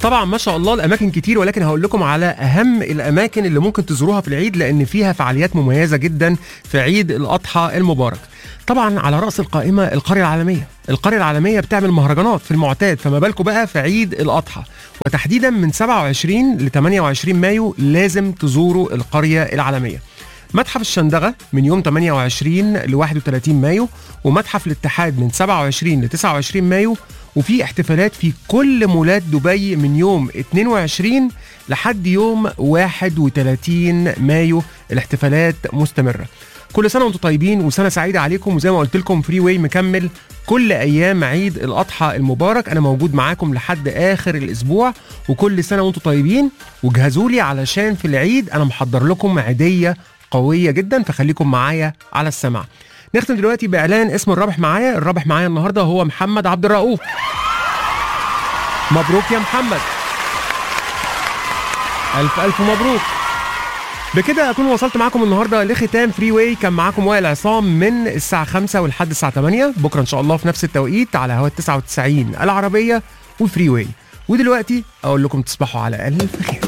طبعا ما شاء الله الاماكن كتير ولكن هقول لكم على اهم الاماكن اللي ممكن تزوروها في العيد لان فيها فعاليات مميزه جدا في عيد الاضحى المبارك طبعا على راس القائمه القريه العالميه القريه العالميه بتعمل مهرجانات في المعتاد فما بالكم بقى في عيد الاضحى وتحديدا من 27 ل 28 مايو لازم تزوروا القريه العالميه متحف الشندغه من يوم 28 ل 31 مايو ومتحف الاتحاد من 27 ل 29 مايو وفي احتفالات في كل مولات دبي من يوم 22 لحد يوم 31 مايو الاحتفالات مستمره كل سنه وانتم طيبين وسنه سعيده عليكم وزي ما قلت لكم فري واي مكمل كل ايام عيد الاضحى المبارك انا موجود معاكم لحد اخر الاسبوع وكل سنه وانتم طيبين وجهزوا لي علشان في العيد انا محضر لكم عيديه قويه جدا فخليكم معايا على السمع نختم دلوقتي باعلان اسم الرابح معايا الرابح معايا النهارده هو محمد عبد الرؤوف مبروك يا محمد الف الف مبروك بكده اكون وصلت معاكم النهارده لختام فري واي كان معاكم وائل عصام من الساعه 5 ولحد الساعه 8 بكره ان شاء الله في نفس التوقيت على هوا 99 العربيه وفري واي ودلوقتي اقول لكم تصبحوا على الف خير